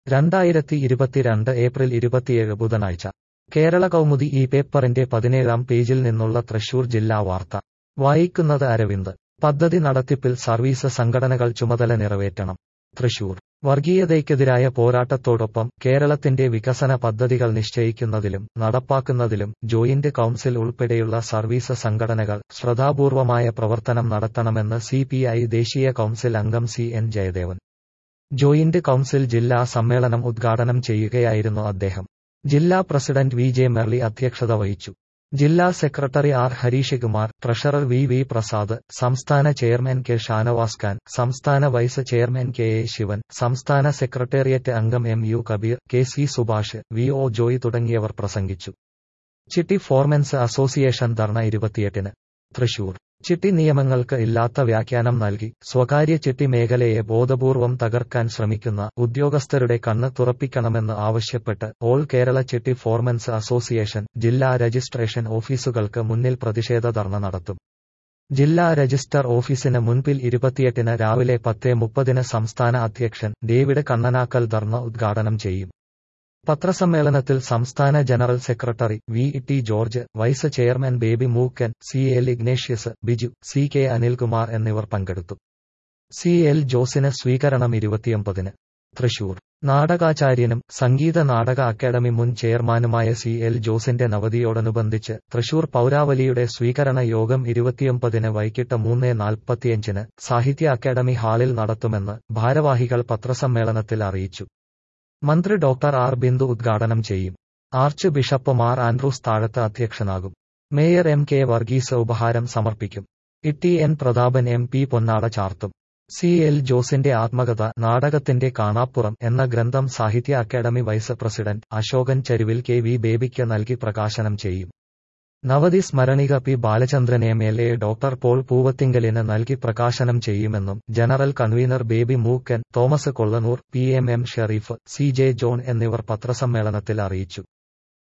രണ്ടായിരത്തി ഇരുപത്തിരണ്ട് ഏപ്രിൽ ഇരുപത്തിയേഴ് ബുധനാഴ്ച കേരള കൗമുദി ഈ പേപ്പറിന്റെ പതിനേഴാം പേജിൽ നിന്നുള്ള തൃശൂർ ജില്ലാ വാർത്ത വായിക്കുന്നത് അരവിന്ദ് പദ്ധതി നടത്തിപ്പിൽ സർവീസ് സംഘടനകൾ ചുമതല നിറവേറ്റണം തൃശൂർ വർഗീയതയ്ക്കെതിരായ പോരാട്ടത്തോടൊപ്പം കേരളത്തിന്റെ വികസന പദ്ധതികൾ നിശ്ചയിക്കുന്നതിലും നടപ്പാക്കുന്നതിലും ജോയിന്റ് കൌൺസിൽ ഉൾപ്പെടെയുള്ള സർവീസ് സംഘടനകൾ ശ്രദ്ധാപൂർവമായ പ്രവർത്തനം നടത്തണമെന്ന് സിപിഐ ദേശീയ കൌൺസിൽ അംഗം C N Jayadevan joint council ജില്ലാ സമ്മേളനം ഉദ്ഘാടനം ചെയ്യുകയായിരുന്നു അദ്ദേഹം ജില്ലാ പ്രസിഡന്റ് വി ജെ മെർലി അധ്യക്ഷത വഹിച്ചു ജില്ലാ secretary R Harish Kumar treasurer V V Prasad സംസ്ഥാന ചെയർമാൻ കെ ഷാനവാസ് ഖാൻ സംസ്ഥാന vice chairman K A Sivan സംസ്ഥാന സെക്രട്ടേറിയറ്റ് അംഗം M U Kabeer K C Subhash V O Joy തുടങ്ങിയവർ പ്രസംഗിച്ചു ചിട്ടി ഫോർമൻസ് അസോസിയേഷൻ ധർണ ഇരുപത്തിയെട്ടിന് തൃശൂർ ചിട്ടി നിയമങ്ങൾക്ക് ഇല്ലാത്ത വ്യാഖ്യാനം നൽകി സ്വകാര്യ ചിട്ടി മേഖലയെ ബോധപൂർവം തകർക്കാൻ ശ്രമിക്കുന്ന ഉദ്യോഗസ്ഥരുടെ കണ്ണ് തുറപ്പിക്കണമെന്ന് ആവശ്യപ്പെട്ട് ഓൾ കേരള ചിട്ടി ഫോർമൻസ് അസോസിയേഷൻ ജില്ലാ രജിസ്ട്രേഷൻ ഓഫീസുകൾക്ക് മുന്നിൽ പ്രതിഷേധ ധർണ നടത്തും ജില്ലാ രജിസ്റ്റർ ഓഫീസിന് മുൻപിൽ ഇരുപത്തിയെട്ടിന് രാവിലെ പത്ത് മുപ്പതിന് സംസ്ഥാന അധ്യക്ഷൻ ഡേവിഡ് കണ്ണനാക്കൽ ധർണ ഉദ്ഘാടനം ചെയ്യും പത്രസമ്മേളനത്തിൽ സംസ്ഥാന general secretary V T George vice chairman Baby Mookkan C L Ignatius Biju C K Anilkumar എന്നിവർ പങ്കെടുത്തു സി എൽ ജോസിന് സ്വീകരണം ഇരുപത്തിയൊമ്പതിന് തൃശൂർ നാടകാചാര്യനും സംഗീത നാടക അക്കാദമി മുൻ ചെയർമാനുമായ സി എൽ ജോസിന്റെ നവതിയോടനുബന്ധിച്ച് തൃശൂർ പൗരാവലിയുടെ സ്വീകരണ യോഗം ഇരുപത്തിയൊമ്പതിന് വൈകിട്ട് മൂന്ന് നാൽപ്പത്തിയഞ്ചിന് സാഹിത്യ അക്കാദമി ഹാളിൽ നടത്തുമെന്ന് ഭാരവാഹികൾ പത്രസമ്മേളനത്തിൽ അറിയിച്ചു മന്ത്രി ഡോക്ടർ ആർ ബിന്ദു ഉദ്ഘാടനം ചെയ്യും ആർച്ച് ബിഷപ്പ് മാർ ആൻഡ്രൂസ് താഴത്ത് അധ്യക്ഷനാകും മേയർ എം കെ വർഗീസ് ഉപഹാരം സമർപ്പിക്കും T N Prathapan M P പൊന്നാട ചാർത്തും സി എൽ ജോസിന്റെ ആത്മകഥ നാടകത്തിന്റെ കാണാപ്പുറം എന്ന ഗ്രന്ഥം Sahitya Akademi vice president Ashokan Charuvil K V ബേബിക്ക് നൽകി പ്രകാശനം ചെയ്യും നവതി സ്മരണിക P Balachandran M L A doctor Paul പൂവത്തിങ്കലിന് നൽകി പ്രകാശനം ചെയ്യുമെന്നും general convener Baby Mookkan Thomas Kollanoor P M M Shereef C J John എന്നിവർ പത്രസമ്മേളനത്തിൽ അറിയിച്ചു